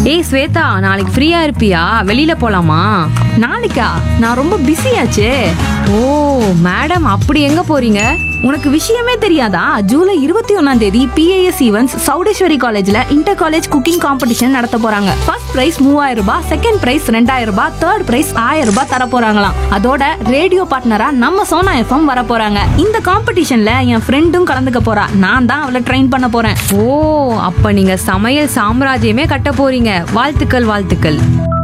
ஏய் ஸ்வேதா நாளைக்கு ஃப்ரீயா இருப்பியா வெளியில போலாமா நாளைக்கா நான் ரொம்ப பிஸியாச்சே ஓ மேடம் அப்படி எங்க போறீங்க உனக்கு விஷயமே தெரியாதா ஜூலை இருபத்தி ஒன்னாம் தேதி பிஏஎஸ் ஈவென்ட்ஸ் சௌடேஸ்வரி காலேஜ்ல இன்டர் காலேஜ் குக்கிங் காம்படிஷன் நடத்த போறாங்க ஃபர்ஸ்ட் பிரைஸ் மூவாயிரம் ரூபாய் செகண்ட் பிரைஸ் ரெண்டாயிரம் ரூபாய் தேர்ட் பிரைஸ் ஆயிரம் ரூபாய் தர போறாங்களாம் அதோட ரேடியோ பார்ட்னரா நம்ம சோனா எஃப்எம் வர போறாங்க இந்த காம்படிஷன்ல என் ஃப்ரெண்டும் கலந்துக்க போறா நான் தான் அவளை ட்ரெயின் பண்ண போறேன் ஓ அப்ப நீங்க சமையல் சாம்ராஜ்யமே கட்ட போறீங்க வாழ்த்துக்கள் வாழ்த்துக்கள்